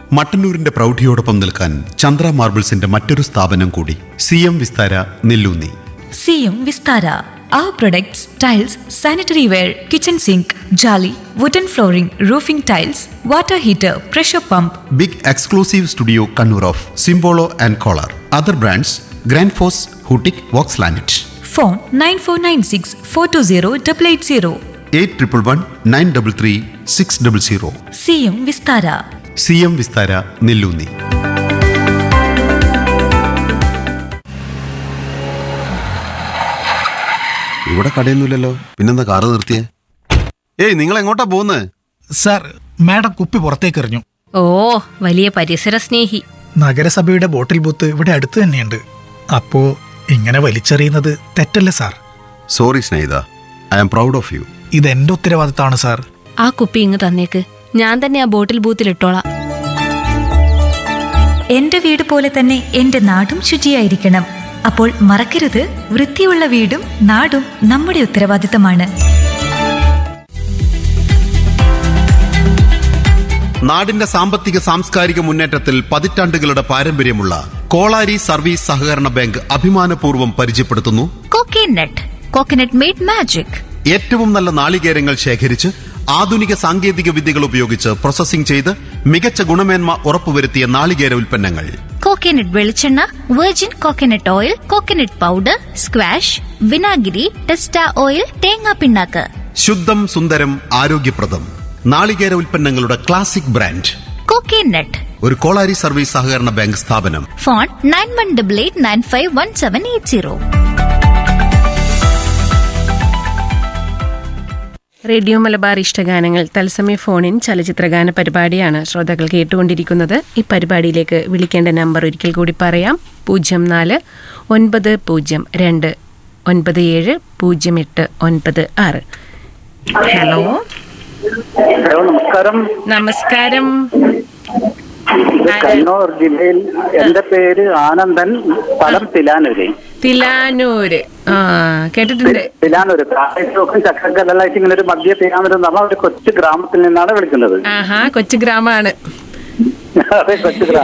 മട്ടന്നൂരിന്റെ പ്രൗഢിയോടൊപ്പം നിൽക്കാൻ ചന്ദ്ര മാർബിൾസിന്റെ മറ്റൊരു സ്ഥാപനം കൂടി സി എം വിസ്താര നെല്ലൂന്നി സിയും Vistara Our products, tiles, sanitary ware, kitchen sink, jolly, wooden flooring, roofing tiles, water heater, pressure pump, big exclusive studio Kannur of Simpolo and Kohler other brands grand ഫോസ് ഹൂട്ടിക് Vox ലാനറ്റ് phone 9496 420 880. Eight triple one nine double three six double zero സിയും Vistara C M Vistara Nelloonni ഇവിടെ കടയൊന്നുമില്ലല്ലോ പിന്നെന്താ car നിർത്തിയേ ഏയ് നിങ്ങൾ എങ്ങോട്ടാ പോകുന്നത് സാർ മാഡം കുപ്പി പുറത്തേക്ക് എറിഞ്ഞു ഓ വലിയ പരിസര സ്നേഹി നഗരസഭയുടെ ബോട്ടിൽ ബൂത്ത് ഇവിടെ അടുത്ത് തന്നെയുണ്ട് അപ്പോ ഇങ്ങനെ വലിച്ചെറിയുന്നത് തെറ്റല്ലേ sir sorry Snehitha I am proud of you ഇത് എന്റെ ഉത്തരവാദിത്തമാണ് സാർ ആ കുപ്പി ഇങ്ങ് തന്നേക്ക് ഞാൻ തന്നെ ആ ബോട്ടിൽ ബൂത്തിൽ ഇട്ടോളാം എന്റെ വീട് പോലെ തന്നെ എന്റെ നാടും ശുചിയായിരിക്കണം അപ്പോൾ മറക്കരുത് വൃത്തിയുള്ള വീടും നാടും നമ്മുടെ ഉത്തരവാദിത്തമാണ് നാടിന്റെ സാമ്പത്തിക സാംസ്കാരിക മുന്നേറ്റത്തിൽ പതിറ്റാണ്ടുകളുടെ പാരമ്പര്യമുള്ള കോളാരി സർവീസ് സഹകരണ ബാങ്ക് അഭിമാനപൂർവ്വം പരിചയപ്പെടുത്തുന്നു കോക്കനട്ട് കോക്കനട്ട് മെയ്ഡ് മാജിക് ഏറ്റവും നല്ല നാളികേരങ്ങൾ ശേഖരിച്ച് ആധുനിക സാങ്കേതിക വിദ്യകൾ ഉപയോഗിച്ച് പ്രോസസ്സിംഗ് ചെയ്ത് മികച്ച ഗുണമേന്മ ഉറപ്പുവരുത്തിയ നാളികേര ഉൽപ്പന്നങ്ങൾ കോക്കനട്ട് വെളിച്ചെണ്ണ virgin coconut oil coconut powder squash വിനാഗിരി ടെസ്റ്റ ഓയിൽ തേങ്ങാ പിണ്ണാക്ക് ശുദ്ധം സുന്ദരം ആരോഗ്യപ്രദം നാളികേര ഉൽപ്പന്നങ്ങളുടെ ക്ലാസിക് ബ്രാൻഡ് കോക്കനട്ട് ഒരു കോളാരി സർവീസ് സഹകരണ ബാങ്ക് സ്ഥാപനം phone nine one double eight nine five one seven eight zero radio Malabar ഇഷ്ടഗാനങ്ങൾ തത്സമയ ഫോണിൻ ചലച്ചിത്രഗാന പരിപാടിയാണ് ശ്രോതാക്കൾ കേട്ടുകൊണ്ടിരിക്കുന്നത് ഈ പരിപാടിയിലേക്ക് വിളിക്കേണ്ട നമ്പർ ഒരിക്കൽ കൂടി പറയാം പൂജ്യം നാല് ഒൻപത് പൂജ്യം രണ്ട് ഒൻപത് ഏഴ് പൂജ്യം എട്ട് ഒൻപത് ആറ് ഹലോ ഹലോ നമസ്കാരം നമസ്കാരം കണ്ണൂർ ജില്ലയിൽ എന്റെ പേര് ആനന്ദൻ സ്ഥലം തിലാനൂര് തിലാനൂര് ആ കേട്ടിട്ടുണ്ട് തിലാനൂര് കായത്തോക്കും ചക്കക്കല്ലായിട്ട് ഇങ്ങനെ ഒരു മധ്യ തിലാനൂര് എന്ന് പറഞ്ഞ ഒരു കൊച്ചു ഗ്രാമത്തിൽ നിന്നാണ് വിളിക്കുന്നത് ആഹാ കൊച്ചു ഗ്രാമാണ് അതെ കൊച്ചു ഗ്രാമം